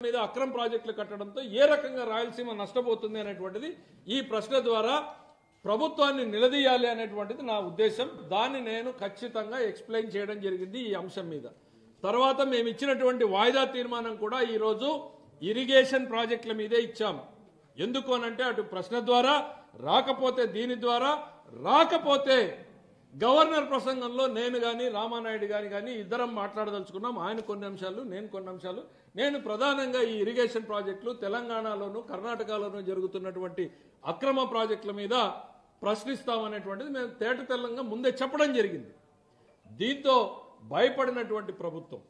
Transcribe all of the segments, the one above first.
మీద అక్రమ ప్రాజెక్టులు కట్టడంతో ఏ రకంగా రాయలసీమ నష్టపోతుంది అనేటువంటిది ఈ ప్రశ్న ద్వారా ప్రభుత్వాన్ని నిలదీయాలి అనేటువంటిది నా ఉద్దేశం దాన్ని నేను ఖచ్చితంగా ఎక్స్ప్లెయిన్ చేయడం జరిగింది ఈ అంశం మీద తర్వాత మేము ఇచ్చినటువంటి వాయిదా తీర్మానం కూడా ఈరోజు ఇరిగేషన్ ప్రాజెక్టుల మీదే ఇచ్చాం ఎందుకు అనంటే అటు ప్రశ్న ద్వారా రాకపోతే దీని ద్వారా రాకపోతే గవర్నర్ ప్రసంగంలో నేను కానీ రామానాయుడు గాని కానీ ఇద్దరం మాట్లాడదలుచుకున్నాం ఆయన కొన్ని అంశాలు నేను కొన్ని అంశాలు నేను ప్రధానంగా ఈ ఇరిగేషన్ ప్రాజెక్టులు తెలంగాణలోను కర్ణాటకలోను జరుగుతున్నటువంటి అక్రమ ప్రాజెక్టుల మీద ప్రశ్నిస్తామనేటువంటిది మేము తేట తెల్లంగా ముందే చెప్పడం జరిగింది దీంతో భయపడినటువంటి ప్రభుత్వం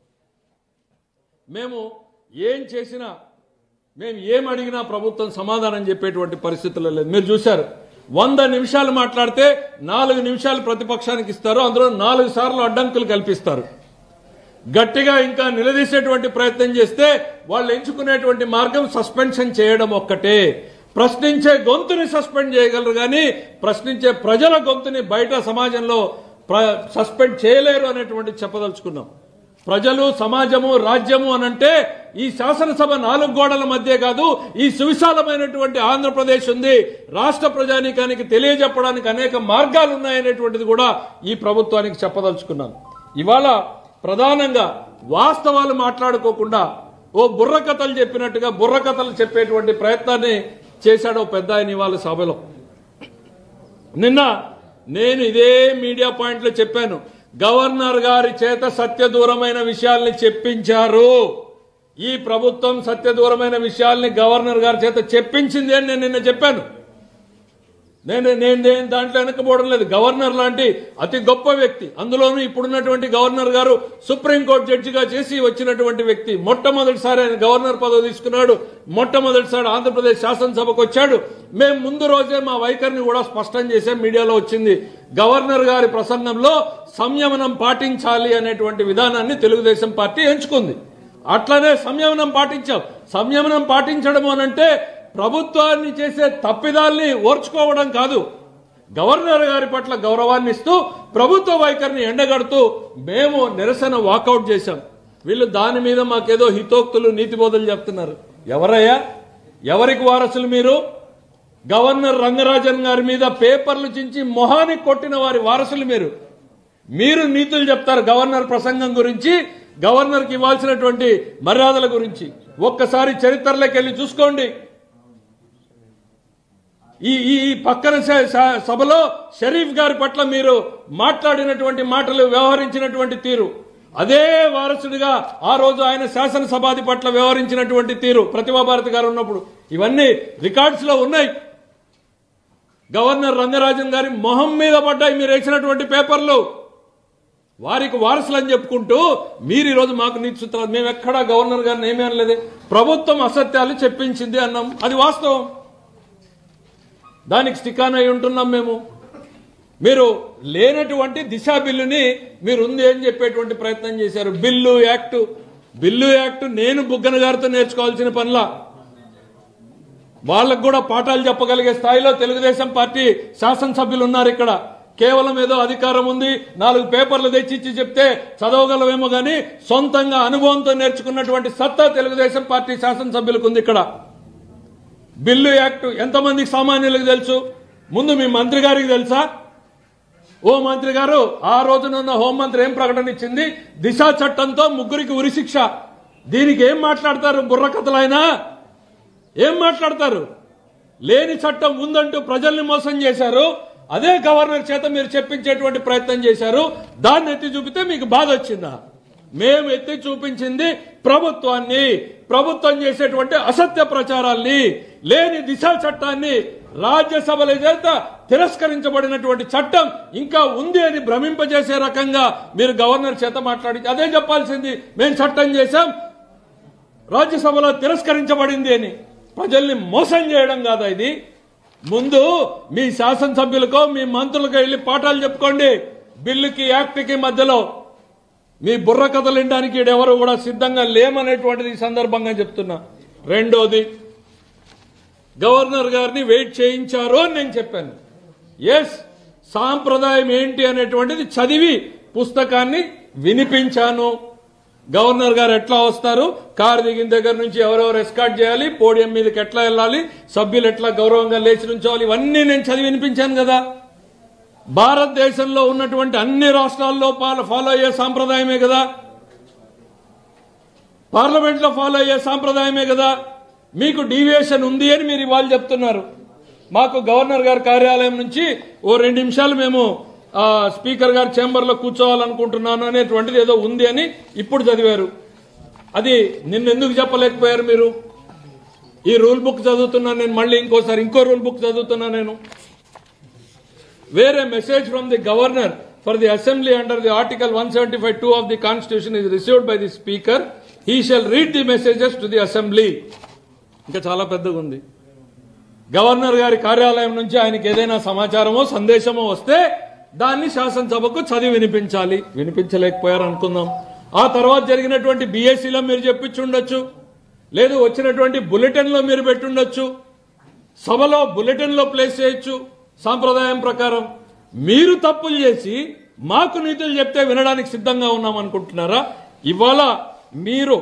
మేము ఏం చేసినా మేము ఏం అడిగినా ప్రభుత్వం సమాధానం చెప్పేటువంటి పరిస్థితుల్లో లేదు మీరు చూశారు వంద నిమిషాలు మాట్లాడితే నాలుగు నిమిషాలు ప్రతిపక్షానికి ఇస్తారు అందులో నాలుగు సార్లు అడ్డంకులు కల్పిస్తారు గట్టిగా ఇంకా నిలదీసేటువంటి ప్రయత్నం చేస్తే వాళ్ళు ఎంచుకునేటువంటి మార్గం సస్పెన్షన్ చేయడం ఒక్కటే ప్రశ్నించే గొంతుని సస్పెండ్ చేయగలరు కానీ ప్రశ్నించే ప్రజల గొంతుని బయట సమాజంలో ప్ర- సస్పెండ్ చేయలేరు అనేటువంటి చెప్పదలుచుకున్నాం ప్రజలు సమాజము రాజ్యము అనంటే ఈ శాసనసభ నాలుగు గోడల మధ్య కాదు ఈ సువిశాలమైనటువంటి ఆంధ్రప్రదేశ్ ఉంది రాష్ట్ర ప్రజానీకానికి తెలియజెప్పడానికి అనేక మార్గాలు ఉన్నాయనేటువంటిది కూడా ఈ ప్రభుత్వానికి చెప్పదలుచుకున్నాను ఇవాళ ప్రధానంగా వాస్తవాలు మాట్లాడుకోకుండా ఓ బుర్ర కథలు చెప్పినట్టుగా బుర్ర కథలు చెప్పేటువంటి ప్రయత్నాన్ని చేశాడు ఓ పెద్ద ఆయన ఇవాళ సభలో నిన్న నేను ఇదే మీడియా పాయింట్లో చెప్పాను గవర్నర్ గారి చేత సత్యదూరమైన విషయాల్ని చెప్పించారు ఈ ప్రభుత్వం సత్యదూరమైన విషయాల్ని గవర్నర్ గారి చేత చెప్పించింది అని నేను నిన్న చెప్పాను నేను నేను నేను దాంట్లో వెనకపోవడం లేదు గవర్నర్ లాంటి అతి గొప్ప వ్యక్తి అందులోనూ ఇప్పుడున్నటువంటి గవర్నర్ గారు సుప్రీంకోర్టు జడ్జిగా చేసి వచ్చినటువంటి వ్యక్తి మొట్టమొదటిసారి ఆయన గవర్నర్ పదవి తీసుకున్నాడు మొట్టమొదటిసారి ఆంధ్రప్రదేశ్ శాసనసభకు వచ్చాడు మేము ముందు రోజే మా వైఖరిని కూడా స్పష్టం చేసాం మీడియాలో వచ్చింది గవర్నర్ గారి ప్రసంగంలో సంయమనం పాటించాలి అనేటువంటి విధానాన్ని తెలుగుదేశం పార్టీ ఎంచుకుంది అట్లనే సంయమనం పాటించాం సంయమనం పాటించడం అనంటే ప్రభుత్వాన్ని చేసే తప్పిదాల్ని ఓర్చుకోవడం కాదు గవర్నర్ గారి పట్ల గౌరవాన్ని ఇస్తూ ప్రభుత్వ వైఖరిని ఎండగడుతూ మేము నిరసన వాకౌట్ చేశాం వీళ్ళు దాని మీద మాకేదో హితోక్తులు నీతిబోధలు చెప్తున్నారు ఎవరయ్యా ఎవరికి వారసులు మీరు గవర్నర్ రంగరాజన్ గారి మీద పేపర్లు చించి మొహానికి కొట్టిన వారి వారసులు మీరు మీరు నీతులు చెప్తారు గవర్నర్ ప్రసంగం గురించి గవర్నర్కి ఇవ్వాల్సినటువంటి మర్యాదల గురించి ఒక్కసారి చరిత్రలోకి వెళ్ళి చూసుకోండి ఈ ఈ ఈ పక్కన స- స- సభలో షరీఫ్ గారి పట్ల మీరు మాట్లాడినటువంటి మాటలు వ్యవహరించినటువంటి తీరు అదే వారసుడిగా ఆ రోజు ఆయన శాసనసభాధి పట్ల వ్యవహరించినటువంటి తీరు ప్రతిభా భారతి గారు ఉన్నప్పుడు ఇవన్నీ రికార్డ్స్ లో ఉన్నాయి గవర్నర్ రంగరాజన్ గారి మొహం మీద పడ్డాయి మీరు వేసినటువంటి పేపర్లు వారికి వారసులు అని చెప్పుకుంటూ మీరు ఈరోజు మాకు నీతి సూత్రాలు మేము ఎక్కడా గవర్నర్ గారిని ఏమీ అనలేదే ప్రభుత్వం అసత్యాలు చెప్పించింది అన్నాం అది వాస్తవం దానికి స్టికాన్ అయి ఉంటున్నాం మేము మీరు లేనటువంటి దిశా బిల్లుని మీరు ఉంది అని చెప్పేటువంటి ప్రయత్నం చేశారు బిల్లు యాక్ట్ బిల్లు యాక్ట్ నేను బుగ్గన గారితో నేర్చుకోవాల్సిన పనిలా వాళ్ళకు కూడా పాఠాలు చెప్పగలిగే స్థాయిలో తెలుగుదేశం పార్టీ శాసనసభ్యులు ఉన్నారు ఇక్కడ కేవలం ఏదో అధికారం ఉంది నాలుగు పేపర్లు తెచ్చిచ్చి చెప్తే చదవగలమేమో గాని సొంతంగా అనుభవంతో నేర్చుకున్నటువంటి సత్తా తెలుగుదేశం పార్టీ శాసనసభ్యులకు ఉంది ఇక్కడ బిల్లు యాక్ట్ ఎంతమందికి సామాన్యులకు తెలుసు ముందు మీ మంత్రి గారికి తెలుసా ఓ మంత్రి గారు ఆ రోజున ఉన్న హోంమంత్రి ఏం ప్రకటన ఇచ్చింది దిశ చట్టంతో ముగ్గురికి ఉరిశిక్ష దీనికి ఏం మాట్లాడతారు బుర్ర కథలైనా ఏం మాట్లాడతారు లేని చట్టం ఉందంటూ ప్రజల్ని మోసం చేశారు అదే గవర్నర్ చేత మీరు చెప్పించేటువంటి ప్రయత్నం చేశారు దాన్ని ఎత్తి చూపితే మీకు బాధ వచ్చిందా మేము ఎత్తి చూపించింది ప్రభుత్వాన్ని ప్రభుత్వం చేసేటువంటి అసత్య ప్రచారాల్ని లేని దిశ చట్టాన్ని రాజ్యసభల చేత తిరస్కరించబడినటువంటి చట్టం ఇంకా ఉంది అని భ్రమింపజేసే రకంగా మీరు గవర్నర్ చేత మాట్లాడి అదే చెప్పాల్సింది మేము చట్టం చేశాం రాజ్యసభలో తిరస్కరించబడింది అని ప్రజల్ని మోసం చేయడం కాదా ఇది ముందు మీ శాసనసభ్యులకో మీ మంత్రులకో వెళ్ళి పాఠాలు చెప్పుకోండి బిల్లుకి యాక్ట్కి మధ్యలో మీ బుర్ర కథలు వినడానికి ఈడెవరు కూడా సిద్ధంగా లేమనేటువంటిది ఈ సందర్భంగా చెప్తున్నా రెండోది గవర్నర్ గారిని వెయిట్ చేయించారు అని నేను చెప్పాను ఎస్ సాంప్రదాయం ఏంటి అనేటువంటిది చదివి పుస్తకాన్ని వినిపించాను గవర్నర్ గారు ఎట్లా వస్తారు కారు దిగిన దగ్గర నుంచి ఎవరెవరు ఎస్కాట్ చేయాలి పోడియం మీదకి ఎట్లా వెళ్ళాలి సభ్యులు ఎట్లా గౌరవంగా లేచి నుంచోవాలి ఇవన్నీ నేను చదివి వినిపించాను కదా భారతదేశంలో ఉన్నటువంటి అన్ని రాష్ట్రాల్లో పాల- ఫాలో అయ్యే సాంప్రదాయమే కదా పార్లమెంట్ లో ఫాలో అయ్యే సాంప్రదాయమే కదా మీకు డీవియేషన్ ఉంది అని మీరు ఇవాళ చెప్తున్నారు మాకు గవర్నర్ గారి కార్యాలయం నుంచి ఓ రెండు నిమిషాలు మేము ఆ, స్పీకర్ గారి చేంబర్ లో కూర్చోవాలనుకుంటున్నాను అనేటువంటిది ఏదో ఉంది అని ఇప్పుడు చదివారు అది నిన్న ఎందుకు చెప్పలేకపోయారు మీరు ఈ రూల్ బుక్ చదువుతున్నాను నేను మళ్ళీ ఇంకోసారి ఇంకో రూల్ బుక్ చదువుతున్నా నేను where a message from the governor for the assembly under the article 175.2 of the constitution is received by the speaker he shall read the messages to the assembly ఇంకా చాలా పెద్దగా ఉంది గవర్నర్ గారి కార్యాలయం నుంచి ఆయనకి ఏదైనా సమాచారమో సందేశమో వస్తే దాన్ని శాసనసభకు చదివి వినిపించాలి వినిపించలేకపోయారు అనుకుందాం ఆ తర్వాత జరిగినటువంటి బీఎస్సీలో మీరు చెప్పించుండొచ్చు లేదు వచ్చినటువంటి బులెటిన్లో మీరు పెట్టుండొచ్చు సభలో బులెటిన్ లో ప్లేస్ చేయొచ్చు సాంప్రదాయం ప్రకారం మీరు తప్పులు చేసి మాకు నీతులు చెప్తే వినడానికి సిద్ధంగా ఉన్నాం అనుకుంటున్నారా ఇవాళ మీరు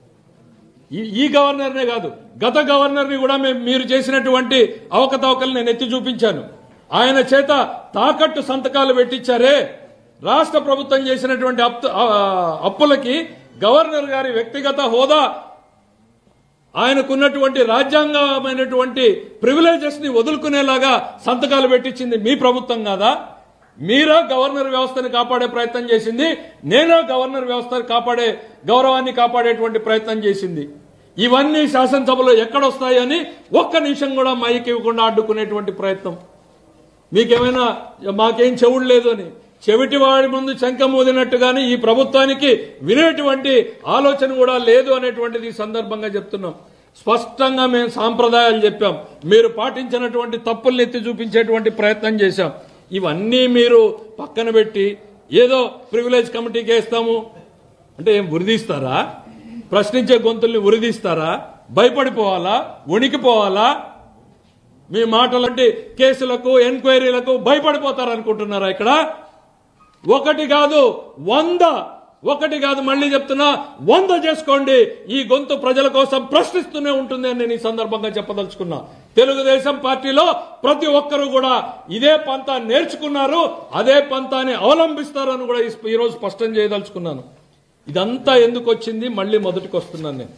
ఈ- ఈ గవర్నర్నే కాదు గత గవర్నర్ని కూడా మేము మీరు చేసినటువంటి అవకతవకలు నేను ఎత్తి చూపించాను ఆయన చేత తాకట్టు సంతకాలు పెట్టించారే రాష్ట్ర ప్రభుత్వం చేసినటువంటి అప్పు- ఆ, అప్పులకి గవర్నర్ గారి వ్యక్తిగత హోదా ఆయనకున్నటువంటి రాజ్యాంగమైనటువంటి ప్రివిలేజెస్ ని వదులుకునేలాగా సంతకాలు పెట్టించింది మీ ప్రభుత్వం కాదా మీరా గవర్నర్ వ్యవస్థని కాపాడే ప్రయత్నం చేసింది నేనా గవర్నర్ వ్యవస్థని కాపాడే గౌరవాన్ని కాపాడేటువంటి ప్రయత్నం చేసింది ఇవన్నీ శాసనసభలో ఎక్కడొస్తాయని ఒక్క నిమిషం కూడా మైకి ఇవ్వకుండా అడ్డుకునేటువంటి ప్రయత్నం మీకేమైనా మాకేం చెవుడు లేదు అని చెవిటి వాడి ముందు శంఖ మోదినట్టుగానే ఈ ప్రభుత్వానికి వినేటువంటి ఆలోచన కూడా లేదు అనేటువంటిది ఈ సందర్భంగా చెప్తున్నాం స్పష్టంగా మేము సాంప్రదాయాలు చెప్పాం మీరు పాటించినటువంటి తప్పుల్ని ఎత్తి చూపించేటువంటి ప్రయత్నం చేశాం ఇవన్నీ మీరు పక్కన పెట్టి ఏదో ప్రివిలేజ్ కమిటీకి వేస్తాము అంటే ఏం ఉరిదీస్తారా ప్రశ్నించే గొంతుల్ని ఉరిదీస్తారా భయపడిపోవాలా వణికిపోవాలా మీ మాటలంటే కేసులకు ఎంక్వైరీలకు భయపడిపోతారు అనుకుంటున్నారా ఇక్కడ ఒకటి కాదు వంద ఒకటి కాదు మళ్ళీ చెప్తున్నా వంద చేసుకోండి ఈ గొంతు ప్రజల కోసం ప్రశ్నిస్తూనే ఉంటుంది అని నేను ఈ సందర్భంగా చెప్పదలుచుకున్నా తెలుగుదేశం పార్టీలో ప్రతి ఒక్కరూ కూడా ఇదే పంత నేర్చుకున్నారు అదే పంతాన్ని అవలంబిస్తారని కూడా ఈ- ఈరోజు స్పష్టం చేయదలుచుకున్నాను ఇదంతా ఎందుకు వచ్చింది మళ్ళీ మొదటికి వస్తున్నాను నేను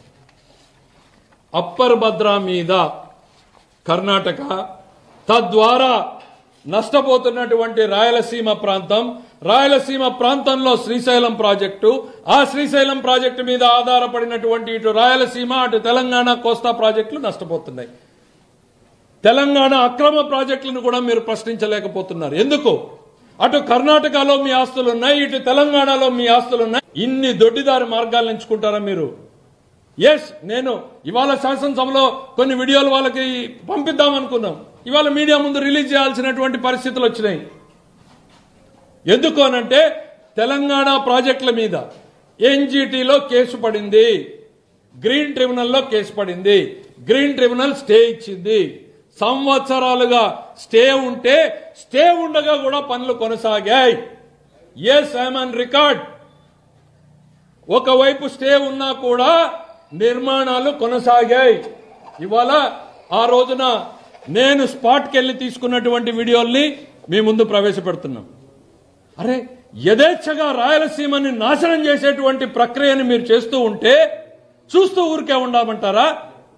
అప్పర్ భద్రా మీద కర్ణాటక తద్వారా నష్టపోతున్నటువంటి రాయలసీమ ప్రాంతం రాయలసీమ ప్రాంతంలో శ్రీశైలం ప్రాజెక్టు ఆ శ్రీశైలం ప్రాజెక్టు మీద ఆధారపడినటువంటి ఇటు రాయలసీమ అటు తెలంగాణ కోస్తా ప్రాజెక్టులు నష్టపోతున్నాయి తెలంగాణ అక్రమ ప్రాజెక్టులను కూడా మీరు ప్రశ్నించలేకపోతున్నారు ఎందుకు అటు కర్ణాటకలో మీ ఆస్తులు ఉన్నాయి ఇటు తెలంగాణలో మీ ఆస్తులు ఉన్నాయి ఇన్ని దొడ్డిదారి మార్గాలు ఎంచుకుంటారా మీరు ఎస్ నేను ఇవాళ శాసనసభలో కొన్ని వీడియోలు వాళ్ళకి పంపిద్దాం అనుకున్నాం ఇవాళ మీడియా ముందు రిలీజ్ చేయాల్సినటువంటి పరిస్థితులు వచ్చినాయి ఎందుకు అనంటే తెలంగాణ ప్రాజెక్టుల మీద ఎన్జిటిలో కేసు పడింది గ్రీన్ ట్రిబ్యునల్లో కేసు పడింది గ్రీన్ ట్రిబ్యునల్ స్టే ఇచ్చింది సంవత్సరాలుగా స్టే ఉంటే స్టే ఉండగా కూడా పనులు కొనసాగాయి ఎస్ ఐమన్ రికార్డ్ ఒకవైపు స్టే ఉన్నా కూడా నిర్మాణాలు కొనసాగాయి ఇవాళ ఆ రోజున నేను స్పాట్కి వెళ్ళి తీసుకున్నటువంటి వీడియోల్ని మీ ముందు ప్రవేశపెడుతున్నాం అరే యథేచ్ఛగా రాయలసీమని నాశనం చేసేటువంటి ప్రక్రియని మీరు చేస్తూ ఉంటే చూస్తూ ఊరికే ఉండమంటారా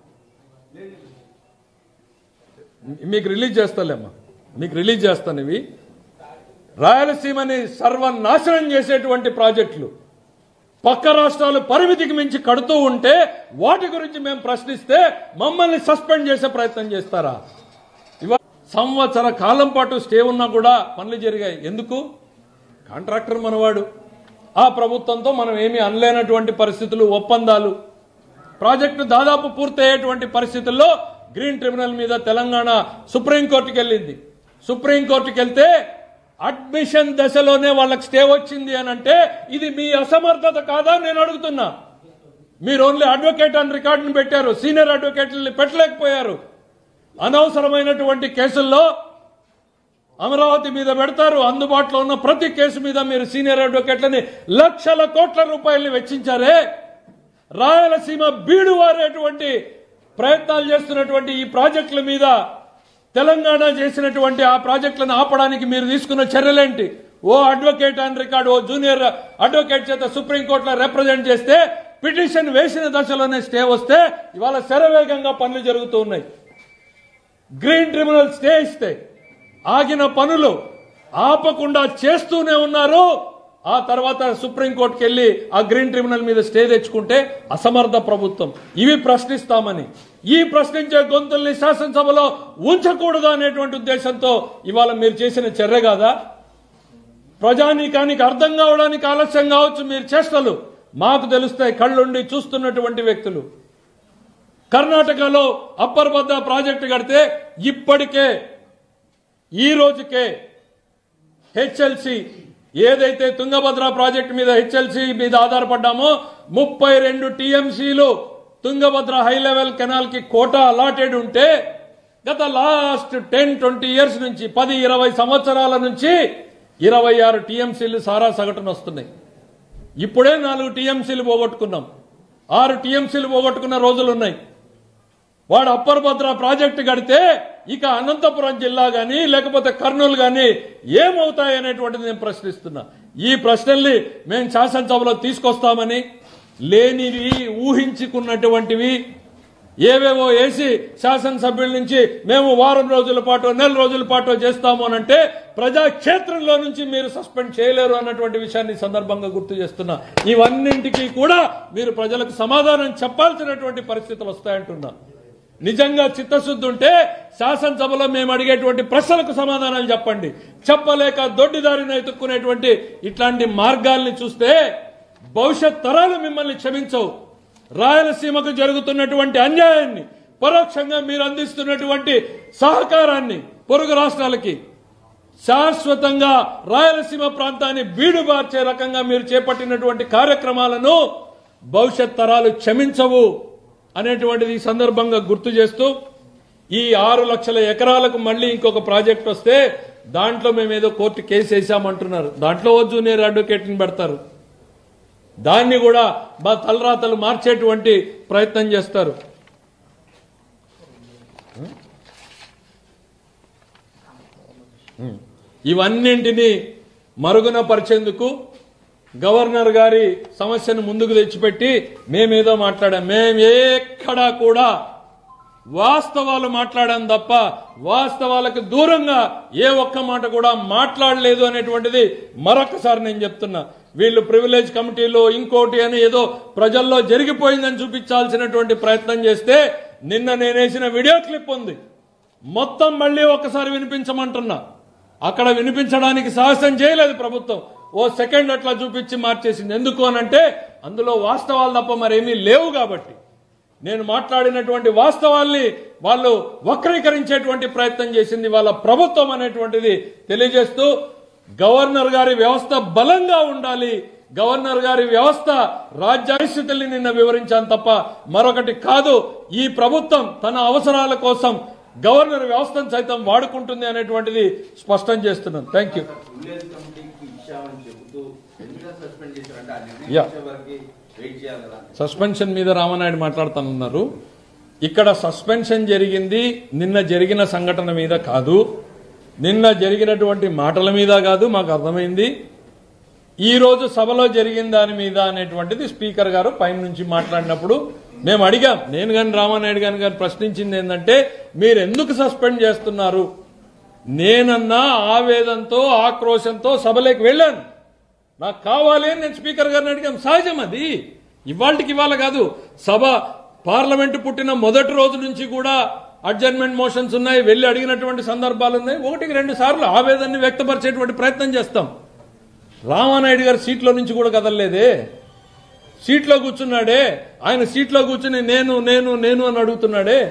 మీకు రిలీజ్ చేస్తాలేమ్మా మీకు రిలీజ్ చేస్తాను ఇవి రాయలసీమని సర్వనాశనం చేసేటువంటి ప్రాజెక్టులు పక్క రాష్ట్రాలు పరిమితికి మించి కడుతూ ఉంటే వాటి గురించి మేము ప్రశ్నిస్తే మమ్మల్ని సస్పెండ్ చేసే ప్రయత్నం చేస్తారా ఇవా సంవత్సర కాలం పాటు స్టే ఉన్నా కూడా పనులు జరిగాయి ఎందుకు కాంట్రాక్టర్ మనవాడు ఆ ప్రభుత్వంతో మనం ఏమీ అనలేనటువంటి పరిస్థితులు ఒప్పందాలు ప్రాజెక్టు దాదాపు పూర్తయ్యేటువంటి పరిస్థితుల్లో గ్రీన్ ట్రిబ్యునల్ మీద తెలంగాణ సుప్రీంకోర్టుకి వెళ్ళింది సుప్రీంకోర్టుకి వెళ్తే అడ్మిషన్ దశలోనే వాళ్ళకి స్టే వచ్చింది అని అంటే ఇది మీ అసమర్థత కాదా నేను అడుగుతున్నా మీరు ఓన్లీ అడ్వకేట్ అని రికార్డును పెట్టారు సీనియర్ అడ్వకేట్లని పెట్టలేకపోయారు అనవసరమైనటువంటి కేసుల్లో అమరావతి మీద పెడతారు అందుబాటులో ఉన్న ప్రతి కేసు మీద మీరు సీనియర్ అడ్వకేట్లని లక్షల కోట్ల రూపాయలని వెచ్చించారే రాయలసీమ బీడు వారేటువంటి ప్రయత్నాలు చేస్తున్నటువంటి ఈ ప్రాజెక్టుల మీద తెలంగాణ చేసినటువంటి ఆ ప్రాజెక్టులను ఆపడానికి మీరు తీసుకున్న చర్యలేంటి ఓ అడ్వకేట్ అని రికార్డు ఓ జూనియర్ అడ్వకేట్ చేత సుప్రీంకోర్టులో రిప్రజెంట్ చేస్తే పిటిషన్ వేసిన దశలోనే స్టే వస్తే ఇవాళ శరవేగంగా పనులు జరుగుతూ ఉన్నాయి గ్రీన్ ట్రిబ్యునల్ స్టే ఇస్తే ఆగిన పనులు ఆపకుండా చేస్తూనే ఉన్నారు ఆ తర్వాత సుప్రీంకోర్టుకి వెళ్ళి ఆ గ్రీన్ ట్రిబ్యునల్ మీద స్టే తెచ్చుకుంటే అసమర్థ ప్రభుత్వం ఇవి ప్రశ్నిస్తామని ఈ ప్రశ్నించే గొంతుల్ని శాసనసభలో ఉంచకూడదు అనేటువంటి ఉద్దేశంతో ఇవాళ మీరు చేసిన చర్య కాదా ప్రజానీకానికి అర్థం కావడానికి ఆలస్యం కావచ్చు మీరు చేష్టలు మాకు తెలుస్తాయి కళ్ళుండి చూస్తున్నటువంటి వ్యక్తులు కర్ణాటకలో అప్పర్ బద్ద ప్రాజెక్టు కడితే ఇప్పటికే ఈ రోజుకే హెచ్ఎల్సి ఏదైతే తుంగభద్ర ప్రాజెక్టు మీద హెచ్ఎల్సి మీద ఆధారపడ్డామో ముప్పై రెండు టీఎంసీలు తుంగభద్ర హై లెవెల్ కెనాల్ కి కోటా అలాటెడ్ ఉంటే గత లాస్ట్ టెన్ ట్వంటీ ఇయర్స్ నుంచి పది ఇరవై సంవత్సరాల నుంచి ఇరవై ఆరు టీఎంసీలు సారా సగటున వస్తున్నాయి ఇప్పుడే నాలుగు టీఎంసీలు పోగొట్టుకున్నాం ఆరు టీఎంసీలు పోగొట్టుకున్న రోజులు ఉన్నాయి వాడు అప్పర్ భద్ర ప్రాజెక్టు కడితే ఇక అనంతపురం జిల్లా గాని లేకపోతే కర్నూలు గాని ఏమవుతాయి అనేటువంటిది నేను ప్రశ్నిస్తున్నా ఈ ప్రశ్నల్ని మేము శాసనసభలో తీసుకొస్తామని లేనివి ఊహించుకున్నటువంటివి ఏవేవో వేసి శాసనసభ్యుల నుంచి మేము వారం రోజుల పాటు నెల రోజుల పాటు చేస్తాము అని అంటే ప్రజాక్షేత్రంలో నుంచి మీరు సస్పెండ్ చేయలేరు అన్నటువంటి విషయాన్ని ఈ సందర్భంగా గుర్తు చేస్తున్నా ఇవన్నింటికి కూడా మీరు ప్రజలకు సమాధానం చెప్పాల్సినటువంటి పరిస్థితులు వస్తాయంటున్నా నిజంగా చిత్తశుద్ధి ఉంటే శాసనసభలో మేము అడిగేటువంటి ప్రశ్నలకు సమాధానాలు చెప్పండి చెప్పలేక దొడ్డిదారిని ఎత్తుక్కునేటువంటి ఇట్లాంటి మార్గాల్ని చూస్తే భవిష్యత్ తరాలు మిమ్మల్ని క్షమించవు రాయలసీమకు జరుగుతున్నటువంటి అన్యాయాన్ని పరోక్షంగా మీరు అందిస్తున్నటువంటి సహకారాన్ని పొరుగు రాష్ట్రాలకి శాశ్వతంగా రాయలసీమ ప్రాంతాన్ని బీడుబార్చే రకంగా మీరు చేపట్టినటువంటి కార్యక్రమాలను భవిష్యత్ తరాలు క్షమించవు అనేటువంటిది ఈ సందర్భంగా గుర్తు చేస్తూ ఈ ఆరు లక్షల ఎకరాలకు మళ్ళీ ఇంకొక ప్రాజెక్ట్ వస్తే దాంట్లో మేము ఏదో కోర్టు కేసు వేసామంటున్నారు దాంట్లో ఓ జూనియర్ అడ్వకేట్ని పెడతారు దాన్ని కూడా మా తలరాతలు మార్చేటువంటి ప్రయత్నం చేస్తారు ఇవన్నింటినీ మరుగున పరిచేందుకు గవర్నర్ గారి సమస్యను ముందుకు తెచ్చిపెట్టి మేమేదో మాట్లాడాం మేము ఎక్కడా కూడా వాస్తవాలు మాట్లాడాం తప్ప వాస్తవాలకు దూరంగా ఏ ఒక్క మాట కూడా మాట్లాడలేదు అనేటువంటిది మరొకసారి నేను చెప్తున్నా వీళ్ళు ప్రివిలేజ్ కమిటీలో ఇంకోటి అని ఏదో ప్రజల్లో జరిగిపోయిందని చూపించాల్సినటువంటి ప్రయత్నం చేస్తే నిన్న నేనేసిన వీడియో క్లిప్ ఉంది మొత్తం మళ్ళీ ఒక్కసారి వినిపించమంటున్నా అక్కడ వినిపించడానికి సాహసం చేయలేదు ప్రభుత్వం ఓ సెకండ్ అట్లా చూపించి మార్చేసింది ఎందుకు అనంటే అందులో వాస్తవాలు తప్ప మరేమీ లేవు కాబట్టి నేను మాట్లాడినటువంటి వాస్తవాల్ని వాళ్ళు వక్రీకరించేటువంటి ప్రయత్నం చేసింది వాళ్ళ ప్రభుత్వం అనేటువంటిది తెలియజేస్తూ గవర్నర్ గారి వ్యవస్థ బలంగా ఉండాలి గవర్నర్ గారి వ్యవస్థ రాజ్యాస్థితుల్ని నిన్న వివరించాను తప్ప మరొకటి కాదు ఈ ప్రభుత్వం తన అవసరాల కోసం గవర్నర్ వ్యవస్థను సైతం వాడుకుంటుంది అనేటువంటిది స్పష్టం చేస్తున్నాను థ్యాంక్ యూ విలేజ్ కమిటీకి ఇచ్చామని చెబుతూ ఎందుకు సస్పెండ్ చేశారంటే ఆ నిర్ణయం Yeah. వచ్చే వరకు వెయిట్ చేయాలి కదా సస్పెన్షన్ మీద రామనాయుడు మాట్లాడుతున్నారు ఇక్కడ సస్పెన్షన్ జరిగింది నిన్న జరిగిన సంఘటన మీద కాదు నిన్న జరిగినటువంటి మాటల మీద కాదు మాకు అర్థమైంది ఈ రోజు సభలో జరిగిన దాని మీద అనేటువంటిది స్పీకర్ గారు పైన నుంచి మాట్లాడినప్పుడు మేము అడిగాం నేను కానీ రామానాయుడు గాని గారు ప్రశ్నించింది ఏంటంటే మీరు ఎందుకు సస్పెండ్ చేస్తున్నారు నేనన్నా ఆవేదంతో ఆక్రోశంతో సభలోకి వెళ్ళాను నాకు కావాలి అని నేను స్పీకర్ గారిని అడిగాం సహజం అది ఇవాళకి ఇవాళ కాదు సభ పార్లమెంట్ పుట్టిన మొదటి రోజు నుంచి కూడా అడ్జర్మెంట్ మోషన్స్ ఉన్నాయి వెళ్ళి అడిగినటువంటి సందర్భాలు ఉన్నాయి ఒకటికి రెండు సార్లు ఆవేదనని వ్యక్తపరిచేటువంటి ప్రయత్నం చేస్తాం రామానాయుడు గారు సీట్లో నుంచి కూడా కదలలేదే సీట్లో కూర్చున్నాడే ఆయన సీట్లో కూర్చుని నేను నేను నేను అని అడుగుతున్నాడే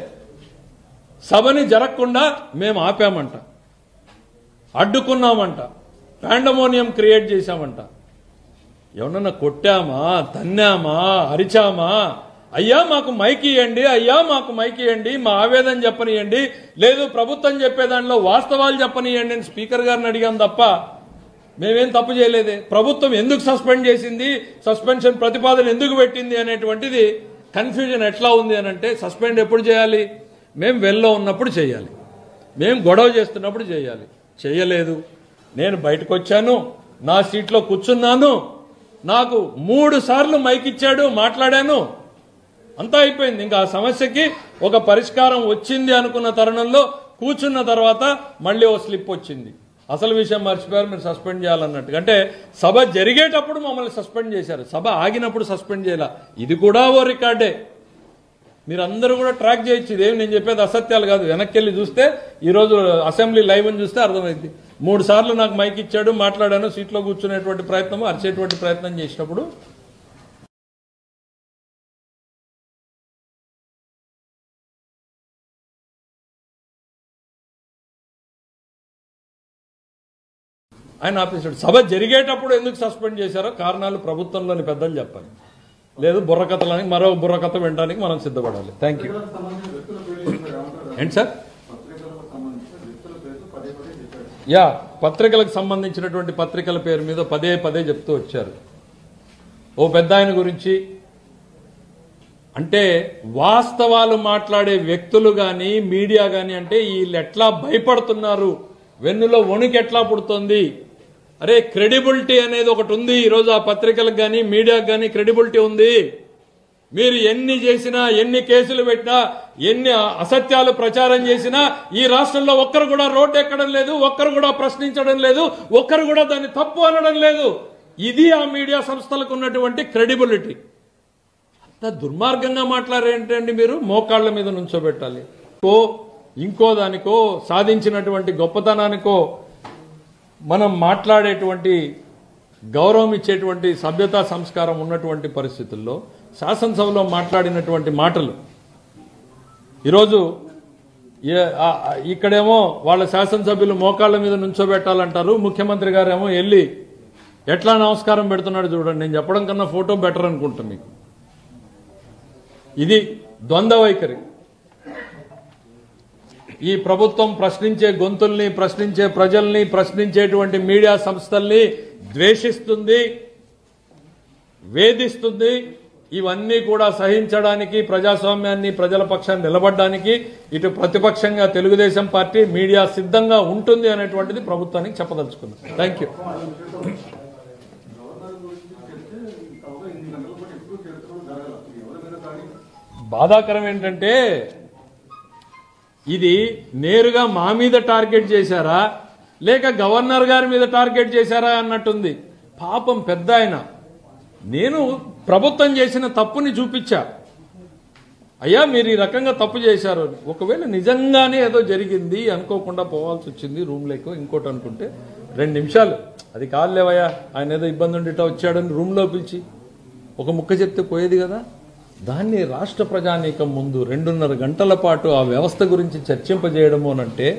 సభని జరగకుండా మేము ఆపామంట అడ్డుకున్నామంట పాండమోనియం క్రియేట్ చేశామంట ఎవరన్నా కొట్టామా తన్నామా అరిచామా అయ్యా మాకు మైక్ ఇవ్వండి అయ్యా మాకు మైక్ ఇవ్వండి మా ఆవేదన చెప్పనియండి లేదు ప్రభుత్వం చెప్పే దాంట్లో వాస్తవాలు చెప్పనియండి అని స్పీకర్ గారిని అడిగాం తప్ప మేమేం తప్పు చేయలేదే ప్రభుత్వం ఎందుకు సస్పెండ్ చేసింది సస్పెన్షన్ ప్రతిపాదన ఎందుకు పెట్టింది అనేటువంటిది కన్ఫ్యూజన్ ఎట్లా ఉంది అని అంటే సస్పెండ్ ఎప్పుడు చేయాలి మేము వెల్లో ఉన్నప్పుడు చేయాలి మేము గొడవ చేస్తున్నప్పుడు చేయాలి చేయలేదు నేను బయటకు వచ్చాను నా సీట్లో కూర్చున్నాను నాకు మూడు సార్లు మైక్ ఇచ్చాడు మాట్లాడాను అంతా అయిపోయింది ఇంకా ఆ సమస్యకి ఒక పరిష్కారం వచ్చింది అనుకున్న తరుణంలో కూర్చున్న తర్వాత మళ్ళీ ఓ స్లిప్ వచ్చింది అసలు విషయం మర్చిపోయారు మీరు సస్పెండ్ చేయాలన్నట్టు అంటే సభ జరిగేటప్పుడు మమ్మల్ని సస్పెండ్ చేశారు సభ ఆగినప్పుడు సస్పెండ్ చేయాల ఇది కూడా ఓ రికార్డే మీరందరూ కూడా ట్రాక్ చేయొచ్చు ఇదేమి నేను చెప్పేది అసత్యాలు కాదు వెనక్కి వెళ్ళి చూస్తే ఈ రోజు అసెంబ్లీ లైవ్ అని చూస్తే అర్థమైంది మూడు సార్లు నాకు మైక్ ఇచ్చాడు మాట్లాడాను సీట్లో కూర్చునేటువంటి ప్రయత్నం అరిచేటువంటి ప్రయత్నం చేసినప్పుడు ఆయన ఆపేశాడు సభ జరిగేటప్పుడు ఎందుకు సస్పెండ్ చేశారో కారణాలు ప్రభుత్వంలోని పెద్దలు చెప్పాలి లేదు బుర్రకథలని మరో బుర్రకథ వినడానికి మనం సిద్ధపడాలి థ్యాంక్ యూ సంబంధించిన వ్యక్తుల పేర్లు చెప్పారు ఏమంటారు ఏంటి సార్ పత్రికలకు సంబంధించిన వ్యక్తుల పేర్లు పదే పదే చెప్పారు యా పత్రికలకు సంబంధించినటువంటి పత్రికల పేరు మీద పదే పదే చెప్తూ వచ్చారు ఓ పెద్ద ఆయన గురించి అంటే వాస్తవాలు మాట్లాడే వ్యక్తులు కానీ మీడియా కానీ అంటే వీళ్ళు ఎట్లా భయపడుతున్నారు వెన్నులో వణుకు ఎట్లా పుడుతుంది అరే క్రెడిబిలిటీ అనేది ఒకటి ఉంది ఈరోజు ఆ పత్రికలకు కానీ మీడియాకు కానీ క్రెడిబిలిటీ ఉంది మీరు ఎన్ని చేసినా ఎన్ని కేసులు పెట్టినా ఎన్ని అసత్యాలు ప్రచారం చేసినా ఈ రాష్ట్రంలో ఒక్కరు కూడా రోడ్డు ఎక్కడం లేదు ఒక్కరు కూడా ప్రశ్నించడం లేదు ఒక్కరు కూడా దాన్ని తప్పు అనడం లేదు ఇది ఆ మీడియా సంస్థలకు ఉన్నటువంటి క్రెడిబిలిటీ అంత దుర్మార్గంగా మాట్లాడేంటండి మీరు మోకాళ్ళ మీద నుంచోబెట్టాలి ఓ ఇంకో దానికో సాధించినటువంటి గొప్పతనానికో మనం మాట్లాడేటువంటి గౌరవం ఇచ్చేటువంటి సభ్యతా సంస్కారం ఉన్నటువంటి పరిస్థితుల్లో శాసనసభలో మాట్లాడినటువంటి మాటలు ఈరోజు ఏ- ఆ- ఆ- ఇక్కడేమో వాళ్ళ శాసనసభ్యులు మోకాళ్ళ మీద నుంచోబెట్టాలంటారు ముఖ్యమంత్రి గారేమో వెళ్ళి ఎట్లా నమస్కారం పెడుతున్నాడు చూడండి నేను చెప్పడం కన్నా ఫోటో బెటర్ అనుకుంటా మీకు ఇది ద్వంద్వ వైఖరి ఈ ప్రభుత్వం ప్రశ్నించే గొంతుల్ని ప్రశ్నించే ప్రజల్ని ప్రశ్నించేటువంటి మీడియా సంస్థల్ని ద్వేషిస్తుంది వేధిస్తుంది ఇవన్నీ కూడా సహించడానికి ప్రజాస్వామ్యాన్ని ప్రజల పక్షాన్ని నిలబడడానికి ఇటు ప్రతిపక్షంగా తెలుగుదేశం పార్టీ మీడియా సిద్ధంగా ఉంటుంది అనేటువంటిది ప్రభుత్వానికి చెప్పదలుచుకుంది థ్యాంక్ యూ గవర్నర్ గురించి చెప్తే కావుగా ఇన్ని గంటల పాటు ఎప్పుడు చరిత్రలో జరగాలి అసలు ఎవరి మీద దాడి బాధాకరం ఏంటంటే ఇది నేరుగా మా మీద టార్గెట్ చేశారా లేక గవర్నర్ గారి మీద టార్గెట్ చేశారా అన్నట్టుంది పాపం పెద్ద ఆయన నేను ప్రభుత్వం చేసిన తప్పుని చూపించా అయ్యా మీరు ఈ రకంగా తప్పు చేశారు అని. ఒకవేళ నిజంగానే ఏదో జరిగింది అనుకోకుండా పోవాల్సి వచ్చింది రూమ్ లేకో ఇంకోటి అనుకుంటే రెండు నిమిషాలు అది కాదులేవయ్యా ఆయన ఏదో ఇబ్బంది ఉండిట వచ్చాడని రూమ్లో పిలిచి ఒక ముక్క చెప్తే పోయేది కదా దాన్ని రాష్ట్ర ప్రజానీకం ముందు రెండున్నర గంటల పాటు ఆ వ్యవస్థ గురించి చర్చింపజేయడము అనంటే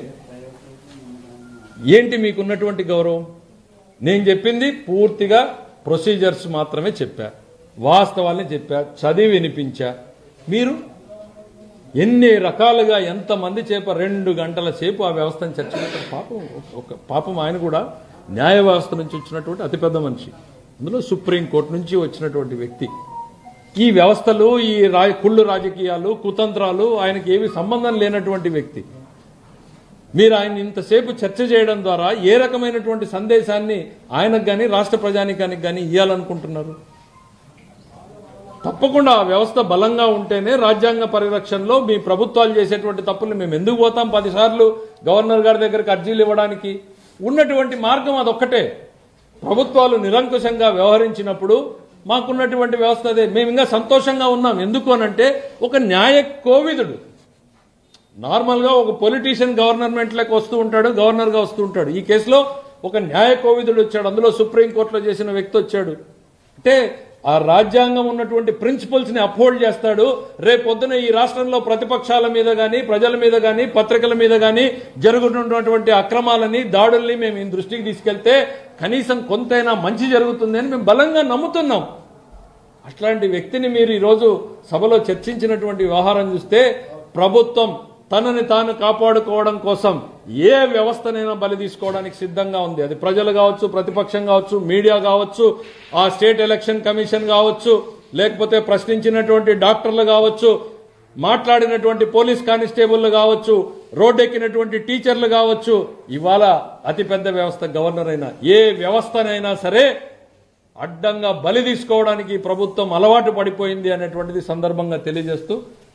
ఏంటి మీకున్నటువంటి గౌరవం నేను చెప్పింది పూర్తిగా ప్రొసీజర్స్ మాత్రమే చెప్పా వాస్తవాల్ని చెప్పా చదివి వినిపించా మీరు ఎన్ని రకాలుగా ఎంతమంది చేప రెండు గంటల సేపు ఆ వ్యవస్థను చర్చించారు పాపం ఒక పాపం ఆయన కూడా న్యాయ వ్యవస్థ నుంచి వచ్చినటువంటి అతిపెద్ద మనిషి అందులో సుప్రీంకోర్టు నుంచి వచ్చినటువంటి వ్యక్తి ఈ వ్యవస్థలు ఈ రా కుళ్ళు రాజకీయాలు కుతంత్రాలు ఆయనకి ఏవి సంబంధం లేనటువంటి వ్యక్తి మీరు ఆయన ఇంతసేపు చర్చ చేయడం ద్వారా ఏ రకమైనటువంటి సందేశాన్ని ఆయనకు కానీ రాష్ట్ర ప్రజానికానికి కానీ ఇవ్వాలనుకుంటున్నారు తప్పకుండా ఆ వ్యవస్థ బలంగా ఉంటేనే రాజ్యాంగ పరిరక్షణలో మీ ప్రభుత్వాలు చేసేటువంటి తప్పులు మేము ఎందుకు పోతాం పదిసార్లు గవర్నర్ గారి దగ్గరికి అర్జీలు ఇవ్వడానికి ఉన్నటువంటి మార్గం అదొక్కటే ప్రభుత్వాలు నిరంకుశంగా వ్యవహరించినప్పుడు మాకున్నటువంటి వ్యవస్థ అదే మేము ఇంకా సంతోషంగా ఉన్నాం ఎందుకు అనంటే ఒక న్యాయ కోవిదుడు నార్మల్గా ఒక పొలిటీషియన్ గవర్నమెంట్లోకి వస్తూ ఉంటాడు గవర్నర్గా వస్తూ ఉంటాడు ఈ కేసులో ఒక న్యాయ కోవిదుడు వచ్చాడు అందులో సుప్రీంకోర్టులో చేసిన వ్యక్తి వచ్చాడు అంటే ఆ రాజ్యాంగం ఉన్నటువంటి ప్రిన్సిపల్స్ ని అప్హోల్డ్ చేస్తాడు రేపొద్దున ఈ రాష్ట్రంలో ప్రతిపక్షాల మీద గాని ప్రజల మీద గాని పత్రికల మీద గాని జరుగుతున్నటువంటి అక్రమాలని దాడుల్ని మేము ఈ దృష్టికి తీసుకెళ్తే కనీసం కొంతైనా మంచి జరుగుతుంది అని మేము బలంగా నమ్ముతున్నాం అట్లాంటి వ్యక్తిని మీరు ఈరోజు సభలో చర్చించినటువంటి వ్యవహారం చూస్తే ప్రభుత్వం తనని తాను కాపాడుకోవడం కోసం ఏ వ్యవస్థనైనా బలి తీసుకోవడానికి సిద్ధంగా ఉంది అది ప్రజలు కావచ్చు ప్రతిపక్షం కావచ్చు మీడియా కావచ్చు ఆ స్టేట్ ఎలక్షన్ కమిషన్ కావచ్చు లేకపోతే ప్రశ్నించినటువంటి డాక్టర్లు కావచ్చు మాట్లాడినటువంటి పోలీస్ కానిస్టేబుల్లు కావచ్చు రోడ్డెక్కినటువంటి టీచర్లు కావచ్చు ఇవాళ అతిపెద్ద వ్యవస్థ గవర్నర్ అయినా ఏ వ్యవస్థనైనా సరే అడ్డంగా బలి తీసుకోవడానికి ఈ ప్రభుత్వం అలవాటు పడిపోయింది అనేటువంటిది సందర్భంగా తెలియజేస్తూ